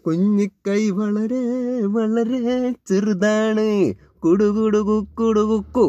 കുഞ്ഞിക്കൈ വളരെ വളരെ ചെറുതാണ് കുടുകുടു കുക്കുടു കുക്കു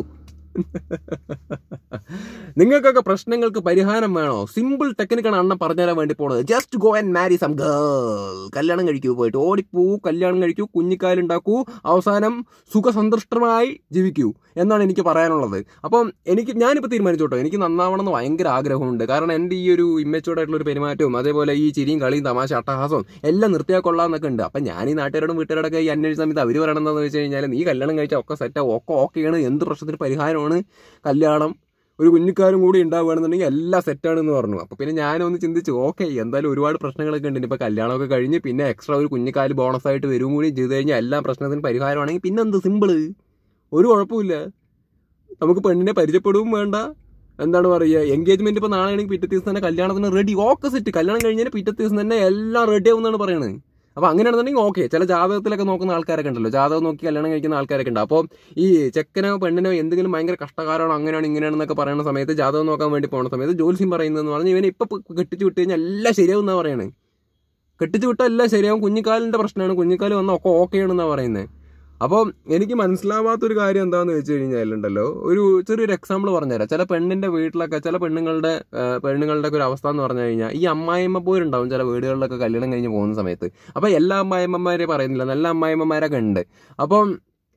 നിങ്ങൾക്കൊക്കെ പ്രശ്നങ്ങൾക്ക് പരിഹാരം വേണോ സിമ്പിൾ ടെക്നിക്കാണ് അണ്ണൻ പറഞ്ഞുതരാൻ വേണ്ടി പോണത് just go and marry some girl കല്യാണം കഴിക്കൂ പോയിട്ട് ഓടിപ്പൂ കല്യാണം കഴിക്കൂ കുഞ്ഞിക്കാലുണ്ടാക്കൂ അവസാനം സുഖസന്തുഷ്ടമായി ജീവിക്കൂ എന്നാണ് എനിക്ക് പറയാനുള്ളത് അപ്പം എനിക്ക് ഞാനിപ്പോൾ തീരുമാനിച്ചു കേട്ടോ എനിക്ക് നന്നാവണം എന്ന് ഭയങ്കര ആഗ്രഹമുണ്ട് കാരണം എൻ്റെ ഈ ഒരു ഇമ്മച്ചോർഡ് ആയിട്ടുള്ള ഒരു പെരുമാറ്റവും അതേപോലെ ഈ ചിരിയും കളിയും തമാശ അട്ടഹാസവും എല്ലാം നിർത്തിയാൽ കൊള്ളാന്നൊക്കെ ഉണ്ട് അപ്പം ഞാൻ ഈ നാട്ടുകാരോടും വീട്ടുകാരോടൊക്കെ ഈ അന്വേഷിച്ച സമയത്ത് അവർ പറയണമെന്ന് വെച്ച് കഴിഞ്ഞാൽ നീ കല്യാണം കഴിച്ചാൽ ഒക്കെ സെറ്റാ ഒക്കെ ഓക്കെയാണ് എന്ത് പ്രശ്നത്തിന് പരിഹാരമാണ് കല്യാണം ഒരു കുഞ്ഞിക്കാരും കൂടി ഉണ്ടാവുകയാണെന്നുണ്ടെങ്കിൽ എല്ലാം സെറ്റാണെന്ന് പറഞ്ഞു അപ്പോൾ പിന്നെ ഞാനൊന്ന് ചിന്തിച്ചു ഓക്കെ എന്തായാലും ഒരുപാട് പ്രശ്നങ്ങളൊക്കെ ഉണ്ട് ഇപ്പോൾ കല്യാണമൊക്കെ കഴിഞ്ഞ് പിന്നെ എക്സ്ട്രാ ഒരു കുഞ്ഞിക്കാല് ബോണസ് ആയിട്ട് വരും കൂടി ചെയ്ത് കഴിഞ്ഞാൽ എല്ലാ പ്രശ്നത്തിനും പരിഹാരമാണെങ്കിൽ പിന്നെ എന്ത് സിമ്പിള് ഒരു കുഴപ്പമില്ല നമുക്ക് പെണ്ണിനെ പരിചയപ്പെടുകയും വേണ്ട എന്താണ് പറയുക എൻഗേജ്മെന്റ് ഇപ്പോൾ നാളെ ആണെങ്കിൽ പിറ്റേ ദിവസം തന്നെ കല്യാണത്തിന് റെഡി ഓപ്പോസിറ്റ് കല്യാണം കഴിഞ്ഞാൽ പിറ്റേ ദിവസം തന്നെ എല്ലാം റെഡി ആവുമെന്നാണ് പറയുന്നത് അപ്പോൾ അങ്ങനെയാണെന്നുണ്ടെങ്കിൽ ഓക്കെ ചില ജാതകത്തിലൊക്കെ നോക്കുന്ന ആൾക്കാരൊക്കെ ഉണ്ടല്ലോ ജാതകം നോക്കി കല്യാണം കഴിക്കുന്ന ആൾക്കാരൊക്കെ ഉണ്ട് അപ്പോൾ ഈ ചെക്കനോ പെണ്ണിനോ എന്തെങ്കിലും ഭയങ്കര കഷ്ടകാരമാണോ അങ്ങനെയാണ് ഇങ്ങനെയാണെന്നൊക്കെ പറയുന്ന സമയത്ത് ജാതകം നോക്കാൻ വേണ്ടി പോകുന്ന സമയത്ത് ജോത്സ്യം പറയുന്നതെന്ന് പറഞ്ഞാൽ ഇവനെ ഇപ്പം കെട്ടിച്ച് വിട്ട് കഴിഞ്ഞാൽ എല്ലാം ശരിയാവും എന്നാണ് പറയുന്നത് കെട്ടിച്ച് വിട്ടാൽ എല്ലാം ശരിയാവും കുഞ്ഞിക്കാലിൻ്റെ പ്രശ്നമാണ് കുഞ്ഞിക്കാല് വന്നാൽ ഒക്കെ ഓക്കെയാണെന്നാണ് പറയുന്നത് അപ്പോൾ എനിക്ക് മനസ്സിലാവാത്തൊരു കാര്യം എന്താണെന്ന് വെച്ച് കഴിഞ്ഞാലുണ്ടല്ലോ ഒരു ചെറിയൊരു എക്സാമ്പിൾ പറഞ്ഞുതരാം ചില പെണ്ണിന്റെ വീട്ടിലൊക്കെ ചില പെണ്ണുങ്ങളുടെ ആ, പെണ്ണുങ്ങളുടെ ഒക്കെ ഒരു അവസ്ഥ എന്ന് പറഞ്ഞു കഴിഞ്ഞാൽ ഈ അമ്മായിമ്മ പോരുണ്ടാവും ചില വീടുകളിലൊക്കെ കല്യാണം കഴിഞ്ഞ് പോകുന്ന സമയത്ത് അപ്പോൾ എല്ലാ അമ്മായിമ്മമാരെ പറയുന്നില്ല നല്ല അമ്മായിമ്മമാരൊക്കെ ഉണ്ട് അപ്പം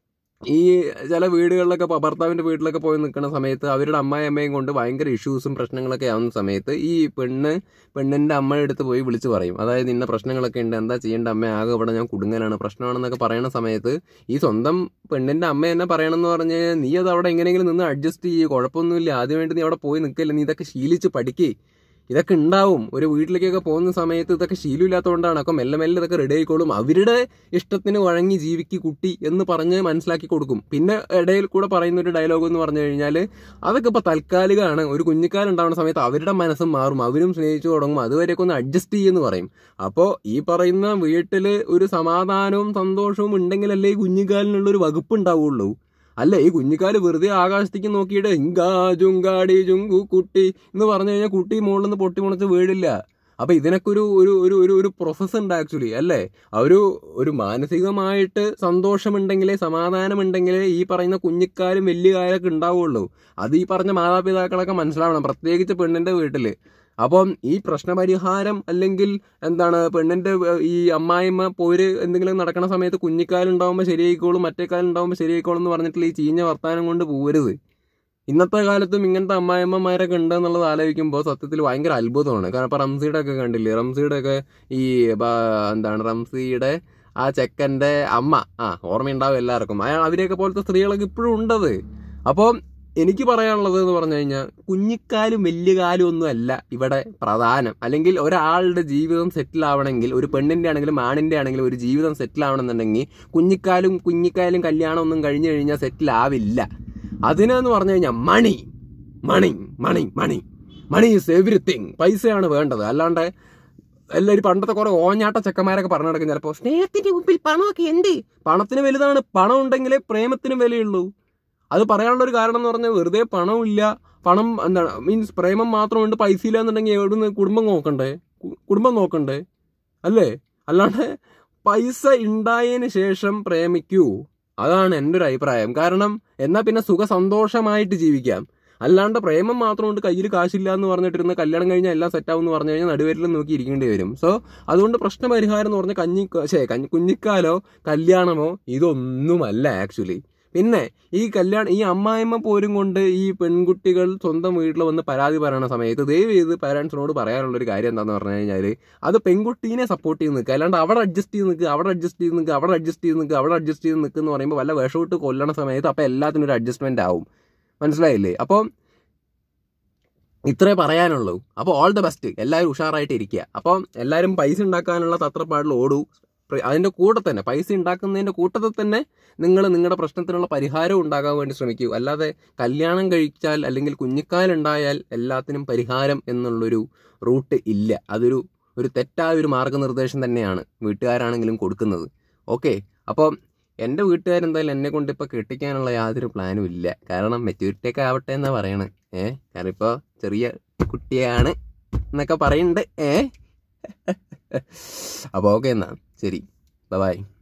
ഈ ചില വീടുകളിലൊക്കെ ഇപ്പൊ ഭർത്താവിന്റെ വീട്ടിലൊക്കെ പോയി നിൽക്കുന്ന സമയത്ത് അവരുടെ അമ്മായിയമ്മയും കൊണ്ട് ഭയങ്കര ഇഷ്യൂസും പ്രശ്നങ്ങളൊക്കെ ആവുന്ന സമയത്ത് ഈ പെണ്ണ് പെണ്ണിന്റെ അമ്മയുടെ അടുത്ത് പോയി വിളിച്ചു പറയും അതായത് ഇന്ന പ്രശ്നങ്ങളൊക്കെ ഉണ്ട് എന്താ ചെയ്യേണ്ട അമ്മ ആകെ ഇവിടെ ഞാൻ കുടുങ്ങലാണ് പ്രശ്നമാണെന്നൊക്കെ പറയുന്ന സമയത്ത് ഈ സ്വന്തം പെണ്ണിന്റെ അമ്മ എന്നെ പറയണമെന്ന് പറഞ്ഞ് കഴിഞ്ഞാൽ നീ അത് അവിടെ എങ്ങനെയെങ്കിലും നിന്ന് അഡ്ജസ്റ്റ് ചെയ്യ് കുഴപ്പമൊന്നുമില്ല ആദ്യമായിട്ട് നീ അവിടെ പോയി നിൽക്കല്ലേ നീ ഇതൊക്കെ ശീലിച്ച് പഠിക്കേ ഇതൊക്കെ ഉണ്ടാവും ഒരു വീട്ടിലേക്കൊക്കെ പോകുന്ന സമയത്ത് ഇതൊക്കെ ശീലമില്ലാത്തതുകൊണ്ടാണ് അപ്പം മെല്ലെ മെല്ലെ ഇതൊക്കെ റെഡി ആയിക്കോളും അവരുടെ ഇഷ്ടത്തിന് വഴങ്ങി ജീവിക്ക് കുട്ടി എന്ന് പറഞ്ഞ് മനസ്സിലാക്കി കൊടുക്കും പിന്നെ ഇടയിൽ കൂടെ പറയുന്ന ഒരു ഡയലോഗ് എന്ന് പറഞ്ഞു കഴിഞ്ഞാൽ അതൊക്കെ ഇപ്പൊ താൽക്കാലികമാണ് ഒരു കുഞ്ഞിക്കാലുണ്ടാവുന്ന സമയത്ത് അവരുടെ മനസ്സും മാറും അവരും സ്നേഹിച്ചു തുടങ്ങും അതുവരെയൊക്കെ ഒന്ന് അഡ്ജസ്റ്റ് ചെയ്യുമെന്ന് പറയും അപ്പോൾ ഈ പറയുന്ന വീട്ടിൽ ഒരു സമാധാനവും സന്തോഷവും ഉണ്ടെങ്കിലല്ലേ ഈ കുഞ്ഞിക്കാലിനുള്ള ഒരു വകുപ്പ് ഉണ്ടാവുള്ളൂ അല്ല ഈ കുഞ്ഞിക്കാല് വെറുതെ ആകാശത്തേക്ക് നോക്കിയിട്ട് ഇങ്കാ ജുങ്കാടി ജുങ്കു കുട്ടി എന്ന് പറഞ്ഞു കഴിഞ്ഞാൽ കുട്ടി മുകളിൽ നിന്ന് പൊട്ടി മുളച്ച് വീടില്ല അപ്പൊ ഇതിനൊക്കെ ഒരു ഒരു ഒരു ഒരു ഒരു പ്രോസസ്സ് ഉണ്ട് ആക്ച്വലി അല്ലേ ആ ഒരു ഒരു മാനസികമായിട്ട് സന്തോഷമുണ്ടെങ്കിലേ സമാധാനമുണ്ടെങ്കിലേ ഈ പറയുന്ന കുഞ്ഞിക്കാലും വലിയ കാലൊക്കെ ഉണ്ടാവുള്ളൂ അത് ഈ പറഞ്ഞ മാതാപിതാക്കളൊക്കെ മനസ്സിലാവണം പ്രത്യേകിച്ച് പെണ്ണിന്റെ വീട്ടില് അപ്പം ഈ പ്രശ്നപരിഹാരം അല്ലെങ്കിൽ എന്താണ് പെണ്ണിന്റെ ഏഹ്, ഈ അമ്മായിമ്മ പോര് എന്തെങ്കിലും നടക്കണ സമയത്ത് കുഞ്ഞിക്കാലുണ്ടാവുമ്പോൾ ശരിയായിക്കോളും മറ്റേ കാലുണ്ടാവുമ്പോൾ ശരിയായിക്കോളും എന്ന് പറഞ്ഞിട്ടുള്ള ഈ ചീഞ്ഞ വർത്താനം കൊണ്ട് പോരുത് ഇന്നത്തെ കാലത്തും ഇങ്ങനത്തെ അമ്മായിമ്മമാരൊക്കെ ഉണ്ട് എന്നുള്ളത് ആലോചിക്കുമ്പോൾ സത്യത്തിൽ ഭയങ്കര അത്ഭുതമാണ് കാരണം ഇപ്പൊ റംസിയുടെ ഒക്കെ കണ്ടില്ലേ റംസിയുടെ ഒക്കെ ഈ ബ- എന്താണ് റംസിയുടെ ആ ചെക്കന്റെ അമ്മ ആ ഓർമ്മയുണ്ടാവും എല്ലാവർക്കും അയാൾ അവരെയൊക്കെ പോലത്തെ സ്ത്രീകളൊക്കെ ഇപ്പോഴും ഉണ്ടത് അപ്പോൾ എനിക്ക് പറയാനുള്ളത് എന്ന് പറഞ്ഞു കഴിഞ്ഞാൽ കുഞ്ഞിക്കാലും വലിയ കാലും ഒന്നും അല്ല ഇവിടെ പ്രധാനം അല്ലെങ്കിൽ ഒരാളുടെ ജീവിതം സെറ്റിൽ ആവണമെങ്കിൽ ഒരു പെണ്ണിന്റെ ആണെങ്കിലും ആണിന്റെ ആണെങ്കിലും ഒരു ജീവിതം സെറ്റിൽ ആവണമെന്നുണ്ടെങ്കിൽ കുഞ്ഞിക്കാലും കുഞ്ഞിക്കാലും കല്യാണം ഒന്നും കഴിഞ്ഞു കഴിഞ്ഞാൽ സെറ്റിൽ ആവില്ല അതിനെന്ന് പറഞ്ഞു കഴിഞ്ഞാൽ മണി മണി മണി മണി മണി ഈസ് എവറിത്തിങ് പൈസയാണ് വേണ്ടത് അല്ലാണ്ട് എല്ലാവരും പണ്ടത്തെ കുറെ ഓഞ്ഞാട്ട ചെക്കന്മാരൊക്കെ പറഞ്ഞു നടക്കും ചിലപ്പോൾ സ്നേഹത്തിന്റെ മുമ്പിൽ പണമൊക്കെ എന്ത് പണത്തിന് വലുതാണ് പണം ഉണ്ടെങ്കിലേ പ്രേമത്തിനും വിലയുള്ളൂ അത് പറയാനുള്ള ഒരു കാരണം എന്ന് പറഞ്ഞാൽ വെറുതെ പണമില്ല പണം എന്താണ് മീൻസ് പ്രേമം മാത്രമുണ്ട് പൈസ ഇല്ല എന്നുണ്ടെങ്കിൽ എവിടുന്ന് കുടുംബം നോക്കണ്ടേ കു- കുടുംബം നോക്കണ്ടേ അല്ലേ അല്ലാണ്ട് പൈസ ഉണ്ടായതിന് ശേഷം പ്രേമിക്കൂ അതാണ് എൻ്റെ ഒരു അഭിപ്രായം കാരണം എന്നാ പിന്നെ സുഖസന്തോഷമായിട്ട് ജീവിക്കാം അല്ലാണ്ട് പ്രേമം മാത്രം കൊണ്ട് കയ്യിൽ കാശില്ല എന്ന് പറഞ്ഞിട്ടിരുന്ന കല്യാണം കഴിഞ്ഞാൽ എല്ലാം സെറ്റ് ആവും എന്ന് പറഞ്ഞു കഴിഞ്ഞാൽ നടുവേരിൽ നോക്കി ഇരിക്കേണ്ടി വരും സോ അതുകൊണ്ട് പ്രശ്നപരിഹാരം എന്ന് പറഞ്ഞാൽ കഞ്ഞി ശേ കഞ്ഞി കുഞ്ഞിക്കാലോ കല്യാണമോ ഇതൊന്നുമല്ല ആക്ച്വലി പിന്നെ ഈ കല്യാണം ഈ അമ്മായിമ്മ പോരും കൊണ്ട് ഈ പെൺകുട്ടികൾ സ്വന്തം വീട്ടിൽ വന്ന് പരാതി പറയുന്ന സമയത്ത് ദയവ് ചെയ്ത് പാരൻസിനോട് പറയാനുള്ള ഒരു കാര്യം എന്താന്ന് പറഞ്ഞു കഴിഞ്ഞാൽ അത് പെൺകുട്ടീനെ സപ്പോർട്ട് ചെയ്ത് നിൽക്കുക അല്ലാണ്ട് അവിടെ അഡ്ജസ്റ്റ് ചെയ്ത് നിൽക്കുക അവിടെ അഡ്ജസ്റ്റ് ചെയ്ത് നിൽക്കുക അവിടെ അഡ്ജസ്റ്റ് ചെയ്ത് നിൽക്കുക അവിടെ അഡ്ജസ്റ്റ് ചെയ്ത് നിൽക്കുക എന്ന് പറയുമ്പോൾ വല്ല വിഷമിട്ട് കൊല്ലണ സമയത്ത് അപ്പോൾ എല്ലാത്തിനും ഒരു അഡ്ജസ്റ്റ്മെന്റ് ആവും മനസ്സിലായില്ലേ അപ്പം ഇത്രേ പറയാനുള്ളൂ അപ്പോൾ ഓൾ ദ ബെസ്റ്റ് എല്ലാവരും ഉഷാറായിട്ട് ഇരിക്കുക അപ്പം എല്ലാവരും പൈസ ഉണ്ടാക്കാനുള്ള തത്രപ്പാടിൽ ഓടൂ പ്ര- അതിന്റെ കൂടെ തന്നെ പൈസ ഉണ്ടാക്കുന്നതിന്റെ കൂട്ടത്തിൽ തന്നെ നിങ്ങൾ നിങ്ങളുടെ പ്രശ്നത്തിനുള്ള പരിഹാരം ഉണ്ടാകാൻ വേണ്ടി ശ്രമിക്കൂ അല്ലാതെ കല്യാണം കഴിച്ചാൽ അല്ലെങ്കിൽ കുഞ്ഞിക്കാലുണ്ടായാൽ എല്ലാത്തിനും പരിഹാരം എന്നുള്ളൊരു റൂട്ട് ഇല്ല അതൊരു ഒരു തെറ്റായ ഒരു മാർഗനിർദ്ദേശം തന്നെയാണ് വീട്ടുകാരാണെങ്കിലും കൊടുക്കുന്നത് ഓക്കെ അപ്പോൾ എൻ്റെ വീട്ടുകാരെന്തായാലും എന്നെ കൊണ്ട് ഇപ്പോൾ കെട്ടിക്കാനുള്ള യാതൊരു പ്ലാനും ഇല്ല കാരണം മെച്യൂരിറ്റി ഒക്കെ ആവട്ടെ എന്നാ പറയണേ ഏ കാരണം ഇപ്പോൾ ചെറിയ കുട്ടിയാണ് എന്നൊക്കെ പറയുന്നുണ്ട് ഏ അപ്പോൾ ഓക്കെ എന്നാ ശരി ബൈ